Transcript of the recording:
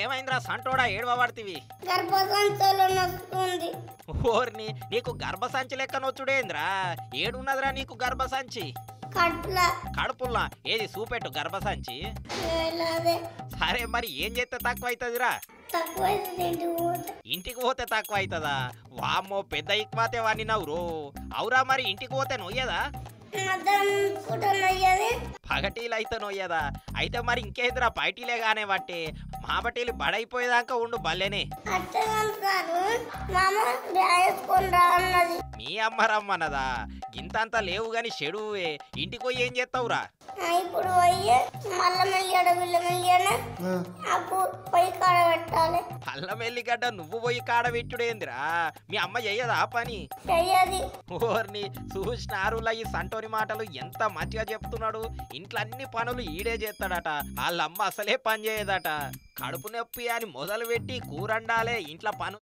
ఏమైందిరా సంటోడా ఏడవబడితివి గర్భసంచలో నొస్తుంది ఓర్ని నీకు గర్భసంచి లెక్క నొచ్చుడేంద్రా ఏడున్నదిరా నీకు గర్భసంచి కట్ల కడుపుల్లా ఏది చూపెట్టు గర్భసంచి అదే సరే మరి ఏం చేస్తే తక్కువ అవుతుందిరా తక్కువ తింటూ పోతా ఇంటికి పోతే తక్కువ అవుతుందా వామ్మో పెద్ద ఇక్మాతే వాడిని నవ్వురు అవురా మరి ఇంటికి పోతే నొయ్యదా మధ్యాహ్నం పూట నయ్యది పగటీలు అయితే నొయ్యదా అయితే మరి ఇంకేదిరా పైటీలే గానే బట్టి మాబటీలు బడైపోయేదాకా ఉండు బల్లెనే అట్టే సారు మామ వేసుకొని రా అన్నది మీ అమ్మ రమ్మన్నదా గింతంతా లేవు గాని చెడువే ఇంటికి పోయి ఏం చేస్తావురా ఆ, ఇప్పుడు పోయి మల్ల మెల్లియాడ బిల్ల మెల్లియాడ అప్పు పొయ్యి కాడ పెట్టాలి అల్లం ఎల్లిగడ్డ నువ్వు పోయి కాడబెట్టుడేందిరా మీ అమ్మ చెయ్యదా ఆ పని చెయ్యది ఓర్ని చూసినారులా ఈ సంటోని మాటలు ఎంత మంచిగా చెప్తున్నాడు ఇంట్లో అన్ని పనులు ఈడే చేస్తాడట వాళ్ళమ్మ అసలే పని చేయదట కడుపు నొప్పి అని మొదలు పెట్టి కూరండాలే ఇంట్లో పను